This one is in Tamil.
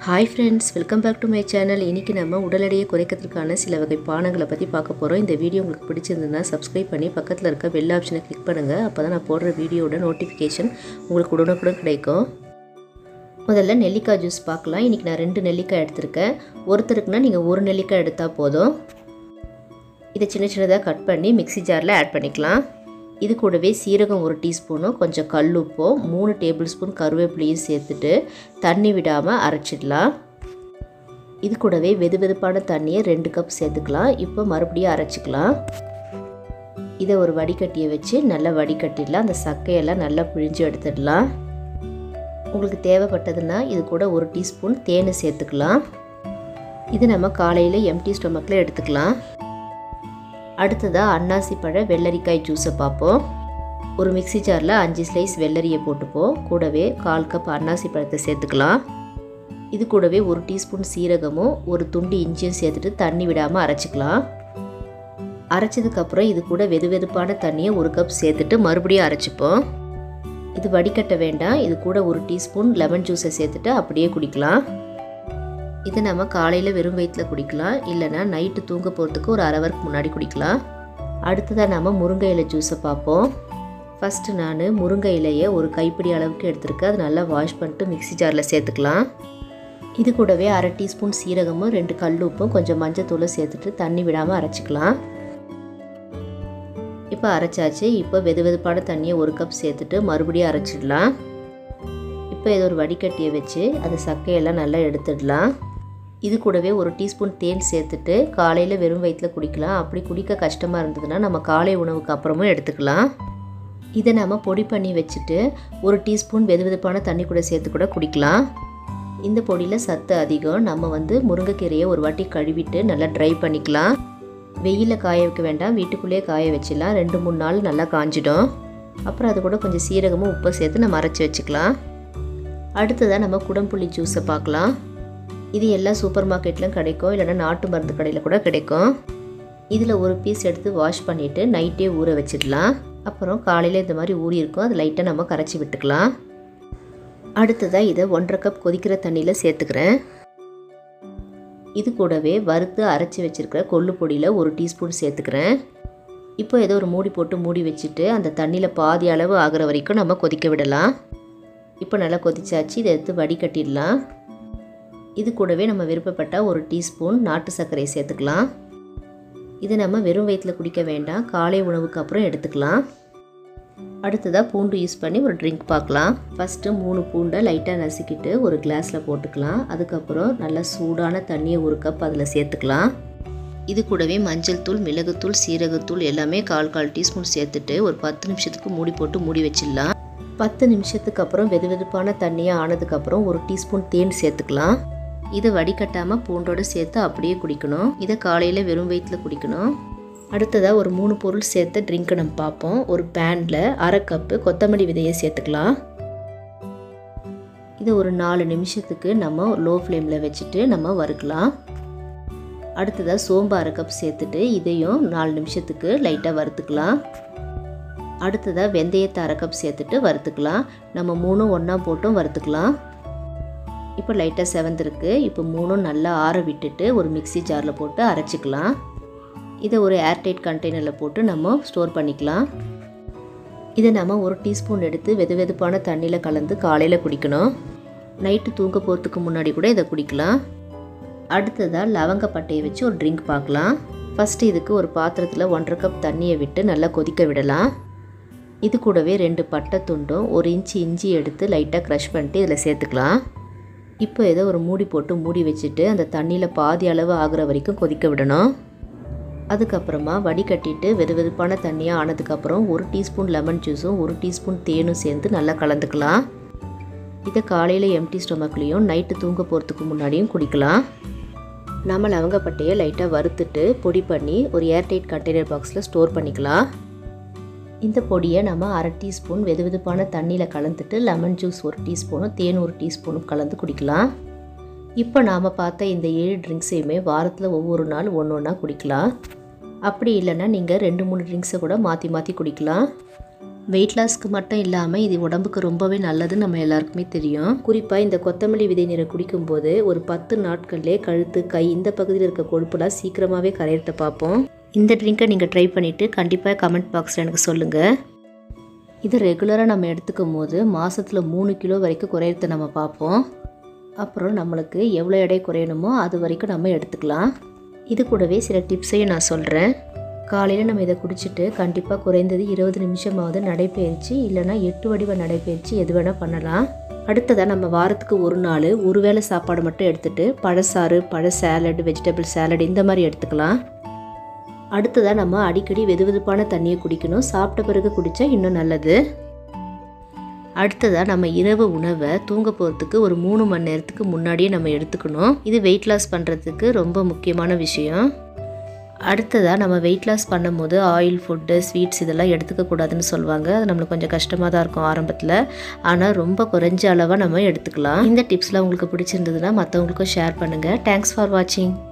hi friends welcome back to my channel இன்றைக்கி நம்ம உடல் எடையை குறைக்கிறதுக்கான சில வகை பானங்களை பற்றி பார்க்க போகிறோம் இந்த வீடியோ உங்களுக்கு பிடிச்சிருந்ததுன்னா சப்ஸ்கிரைப் பண்ணி பக்கத்தில் இருக்க பெல் ஆப்ஷனை கிளிக் பண்ணுங்கள் அப்போ தான் நான் போடுற வீடியோட நோட்டிஃபிகேஷன் உங்களுக்கு உடனுக்குடன் கிடைக்கும் முதல்ல நெல்லிக்காய் ஜூஸ் பார்க்கலாம் இன்றைக்கி நான் ரெண்டு நெல்லிக்காய் எடுத்திருக்கேன் ஒருத்தருக்குன்னா நீங்கள் ஒரு நெல்லிக்காய் எடுத்தால் போதும் இதை சின்ன சின்னதாக கட் பண்ணி மிக்ஸி ஜாரில் ஆட் பண்ணிக்கலாம் இது கூடவே சீரகம் ஒரு டீஸ்பூனும் கொஞ்சம் கல்லுப்பும் மூணு டேபிள் ஸ்பூன் கருவேப்பிலையும் சேர்த்துட்டு தண்ணி விடாமல் அரைச்சிடலாம் இது கூடவே வெது வெதுப்பான தண்ணியை ரெண்டு கப் சேர்த்துக்கலாம் இப்போ மறுபடியும் அரைச்சிக்கலாம் இதை ஒரு வடிகட்டியை வச்சு நல்லா வடிகட்டிடலாம் அந்த சக்கையெல்லாம் நல்லா பிழிஞ்சு எடுத்துடலாம் உங்களுக்கு தேவைப்பட்டதுன்னா இது கூட ஒரு டீஸ்பூன் தேனை சேர்த்துக்கலாம் இது நம்ம காலையில் எம்டி ஸ்டொமக்கில் எடுத்துக்கலாம் அடுத்ததாக அன்னாசி பழ வெள்ளரிக்காய் ஜூஸை பார்ப்போம் ஒரு மிக்ஸி ஜாரில் அஞ்சு ஸ்லைஸ் வெள்ளரியை போட்டுப்போம் கூடவே கால் கப் அன்னாசி பழத்தை சேர்த்துக்கலாம் இது கூடவே ஒரு டீஸ்பூன் சீரகமும் ஒரு துண்டு இஞ்சியும் சேர்த்துட்டு தண்ணி விடாமல் அரைச்சிக்கலாம் அரைச்சதுக்கப்புறம் இது கூட வெது வெதுப்பான தண்ணியை ஒரு கப் சேர்த்துட்டு மறுபடியும் அரைச்சிப்போம் இது வடிகட்ட வேண்டாம் இது கூட ஒரு டீஸ்பூன் லெமன் ஜூஸை சேர்த்துட்டு அப்படியே குடிக்கலாம் இதை நம்ம காலையில் வெறும் வயிற்றில் குடிக்கலாம் இல்லைனா நைட்டு தூங்க போகிறதுக்கு ஒரு அரை ஹவருக்கு முன்னாடி குடிக்கலாம் அடுத்ததாக நம்ம முருங்கை இலை ஜூஸை பார்ப்போம் ஃபஸ்ட்டு நான் முருங்கை இலையை ஒரு கைப்பிடி அளவுக்கு எடுத்துருக்கேன் அது நல்லா வாஷ் பண்ணிட்டு மிக்ஸி ஜாரில் சேர்த்துக்கலாம் இது கூடவே அரை டீஸ்பூன் சீரகமும் ரெண்டு கல் உப்பும் கொஞ்சம் மஞ்சத்தூளும் சேர்த்துட்டு தண்ணி விடாமல் அரைச்சிக்கலாம் இப்போ அரைச்சாச்சு இப்போ வெது வெதுப்பான தண்ணியை ஒரு கப் சேர்த்துட்டு மறுபடியும் அரைச்சிடலாம் இப்போ இது ஒரு வடிகட்டியை வச்சு அது சக்கையெல்லாம் நல்லா எடுத்துடலாம் இது கூடவே ஒரு டீஸ்பூன் தேன் சேர்த்துட்டு காலையில் வெறும் வயிற்றில் குடிக்கலாம் அப்படி குடிக்க கஷ்டமாக இருந்ததுன்னா நம்ம காலை உணவுக்கு அப்புறமும் எடுத்துக்கலாம் இதை நம்ம பொடி பண்ணி வச்சுட்டு ஒரு டீஸ்பூன் வெது வெதுப்பான தண்ணி கூட சேர்த்து கூட குடிக்கலாம் இந்த பொடியில் சத்து அதிகம் நம்ம வந்து முருங்கைக்கீரையை ஒரு வாட்டி கழுவிட்டு நல்லா ட்ரை பண்ணிக்கலாம் வெயிலில் காய வைக்க வேண்டாம் வீட்டுக்குள்ளேயே காய வச்சிடலாம் ரெண்டு மூணு நாள் நல்லா காஞ்சிடும் அப்புறம் அது கூட கொஞ்சம் சீரகமும் உப்பை சேர்த்து நம்ம அரைச்சி வச்சுக்கலாம் அடுத்ததாக நம்ம குடம்புள்ளி ஜூஸை பார்க்கலாம் இது எல்லா சூப்பர் மார்க்கெட்லையும் கிடைக்கும் இல்லைனா நாட்டு மருந்து கடையில் கூட கிடைக்கும் இதில் ஒரு பீஸ் எடுத்து வாஷ் பண்ணிவிட்டு நைட்டே ஊற வச்சிடலாம் அப்புறம் காலையில் இந்த மாதிரி ஊறி இருக்கும் அது லைட்டாக நம்ம கரைச்சி விட்டுக்கலாம் அடுத்ததாக இதை ஒன்றரை கப் கொதிக்கிற தண்ணியில் சேர்த்துக்கிறேன் இது கூடவே வறுத்து அரைச்சி வச்சுருக்கிற கொள்ளு பொடியில் ஒரு டீஸ்பூன் சேர்த்துக்கிறேன் இப்போ ஏதோ ஒரு மூடி போட்டு மூடி வச்சுட்டு அந்த தண்ணியில் பாதி அளவு ஆகிற வரைக்கும் நம்ம கொதிக்க விடலாம் இப்போ நல்லா கொதிச்சாச்சு இதை எடுத்து வடிகட்டிடலாம் இது கூடவே நம்ம விருப்பப்பட்டால் ஒரு டீஸ்பூன் நாட்டு சர்க்கரையை சேர்த்துக்கலாம் இது நம்ம வெறும் வயிற்றில் குடிக்க வேண்டாம் காலை உணவுக்கு அப்புறம் எடுத்துக்கலாம் அடுத்ததாக பூண்டு யூஸ் பண்ணி ஒரு ட்ரிங்க் பார்க்கலாம் ஃபஸ்ட்டு மூணு பூண்டை லைட்டாக நசுக்கிட்டு ஒரு கிளாஸில் போட்டுக்கலாம் அதுக்கப்புறம் நல்லா சூடான தண்ணியை ஒரு கப் அதில் சேர்த்துக்கலாம் இது கூடவே மஞ்சள் தூள் மிளகுத்தூள் சீரகத்தூள் எல்லாமே கால் கால் டீஸ்பூன் சேர்த்துட்டு ஒரு பத்து நிமிஷத்துக்கு மூடி போட்டு மூடி வச்சிடலாம் பத்து நிமிஷத்துக்கு அப்புறம் வெது வெதுப்பான தண்ணியாக ஆனதுக்கப்புறம் ஒரு டீஸ்பூன் தேன் சேர்த்துக்கலாம் இதை வடிகட்டாமல் பூண்டோடு சேர்த்து அப்படியே குடிக்கணும் இதை காலையில் வெறும் வயிற்றில் குடிக்கணும் அடுத்ததாக ஒரு மூணு பொருள் சேர்த்து ட்ரிங்க் நம்ம பார்ப்போம் ஒரு பேனில் அரை கப்பு கொத்தமல்லி விதையை சேர்த்துக்கலாம் இதை ஒரு நாலு நிமிஷத்துக்கு நம்ம லோ ஃப்ளேமில் வச்சுட்டு நம்ம வறுக்கலாம் அடுத்ததாக சோம்பு அரை கப் சேர்த்துட்டு இதையும் நாலு நிமிஷத்துக்கு லைட்டாக வறுத்துக்கலாம் அடுத்ததாக வெந்தயத்தை அரை கப் சேர்த்துட்டு வறுத்துக்கலாம் நம்ம மூணும் ஒன்றா போட்டும் வறுத்துக்கலாம் இப்போ லைட்டாக செவந்திருக்கு இப்போ மூணும் நல்லா ஆற விட்டுட்டு ஒரு மிக்ஸி ஜாரில் போட்டு அரைச்சிக்கலாம் இதை ஒரு ஏர்டைட் கண்டெய்னரில் போட்டு நம்ம ஸ்டோர் பண்ணிக்கலாம் இதை நம்ம ஒரு டீஸ்பூன் எடுத்து வெது வெதுப்பான தண்ணியில் கலந்து காலையில் குடிக்கணும் நைட்டு தூங்க போகிறதுக்கு முன்னாடி கூட இதை குடிக்கலாம் அடுத்ததாக லவங்கப்பட்டையை வச்சு ஒரு ட்ரிங்க் பார்க்கலாம் ஃபஸ்ட்டு இதுக்கு ஒரு பாத்திரத்தில் ஒன்றரை கப் தண்ணியை விட்டு நல்லா கொதிக்க விடலாம் இது கூடவே ரெண்டு பட்டை துண்டும் ஒரு இன்ச்சு இஞ்சி எடுத்து லைட்டாக க்ரஷ் பண்ணிட்டு இதில் சேர்த்துக்கலாம் இப்போ ஏதோ ஒரு மூடி போட்டு மூடி வச்சுட்டு அந்த தண்ணியில் பாதி அளவு ஆகிற வரைக்கும் கொதிக்க விடணும் அதுக்கப்புறமா வடிகட்டிட்டு வெது வெதுப்பான தண்ணியாக ஆனதுக்கப்புறம் ஒரு டீஸ்பூன் லெமன் ஜூஸும் ஒரு டீஸ்பூன் தேனும் சேர்ந்து நல்லா கலந்துக்கலாம் இதை காலையில் எம்டி ஸ்டொமக்லேயும் நைட்டு தூங்க போகிறதுக்கு முன்னாடியும் குடிக்கலாம் நம்ம லவங்கப்பட்டையை லைட்டாக வறுத்துட்டு பொடி பண்ணி ஒரு ஏர்டைட் கண்டெய்னர் பாக்ஸில் ஸ்டோர் பண்ணிக்கலாம் இந்த பொடியை நம்ம அரை டீஸ்பூன் வெது வெதுப்பான தண்ணியில் கலந்துட்டு லெமன் ஜூஸ் ஒரு டீஸ்பூனும் தேன் ஒரு டீஸ்பூனும் கலந்து குடிக்கலாம் இப்போ நாம் பார்த்த இந்த ஏழு ட்ரிங்க்ஸையுமே வாரத்தில் ஒவ்வொரு நாள் ஒன்று ஒன்றா குடிக்கலாம் அப்படி இல்லைன்னா நீங்கள் ரெண்டு மூணு ட்ரிங்க்ஸை கூட மாற்றி மாற்றி குடிக்கலாம் வெயிட் லாஸ்க்கு மட்டும் இல்லாமல் இது உடம்புக்கு ரொம்பவே நல்லது நம்ம எல்லாருக்குமே தெரியும் குறிப்பாக இந்த கொத்தமல்லி விதை நீரை குடிக்கும்போது ஒரு பத்து நாட்கள்லே கழுத்து கை இந்த பகுதியில் இருக்க கொழுப்புலாம் சீக்கிரமாகவே கரையிறத பார்ப்போம் இந்த ட்ரிங்கை நீங்கள் ட்ரை பண்ணிவிட்டு கண்டிப்பாக கமெண்ட் பாக்ஸில் எனக்கு சொல்லுங்கள் இது ரெகுலராக நம்ம எடுத்துக்கும் போது மாதத்தில் மூணு கிலோ வரைக்கும் குறையிறத நம்ம பார்ப்போம் அப்புறம் நம்மளுக்கு எவ்வளோ எடை குறையணுமோ அது வரைக்கும் நம்ம எடுத்துக்கலாம் இது கூடவே சில டிப்ஸையும் நான் சொல்கிறேன் காலையில் நம்ம இதை குடிச்சிட்டு கண்டிப்பாக குறைந்தது இருபது நிமிஷமாவது நடைப்பயிற்சி இல்லைனா எட்டு வடிவ நடைப்பயிற்சி எது வேணால் பண்ணலாம் அடுத்ததாக நம்ம வாரத்துக்கு ஒரு நாள் ஒரு வேளை சாப்பாடு மட்டும் எடுத்துகிட்டு பழசாறு பழ சேலட் வெஜிடபிள் சேலட் இந்த மாதிரி எடுத்துக்கலாம் அடுத்ததாக நம்ம அடிக்கடி வெதுவெதுப்பான தண்ணியை குடிக்கணும் சாப்பிட்ட பிறகு குடித்தா இன்னும் நல்லது அடுத்ததாக நம்ம இரவு உணவை தூங்க போகிறதுக்கு ஒரு மூணு மணி நேரத்துக்கு முன்னாடியே நம்ம எடுத்துக்கணும் இது வெயிட் லாஸ் பண்ணுறதுக்கு ரொம்ப முக்கியமான விஷயம் அடுத்ததாக நம்ம வெயிட் லாஸ் பண்ணும்போது ஆயில் ஃபுட்டு ஸ்வீட்ஸ் இதெல்லாம் எடுத்துக்கக்கூடாதுன்னு சொல்லுவாங்க அது நம்மளுக்கு கொஞ்சம் கஷ்டமாக தான் இருக்கும் ஆரம்பத்தில் ஆனால் ரொம்ப குறைஞ்ச அளவாக நம்ம எடுத்துக்கலாம் இந்த டிப்ஸ்லாம் உங்களுக்கு பிடிச்சிருந்ததுன்னா மற்றவங்களுக்கும் ஷேர் பண்ணுங்கள் தேங்க்ஸ் ஃபார் வாட்சிங்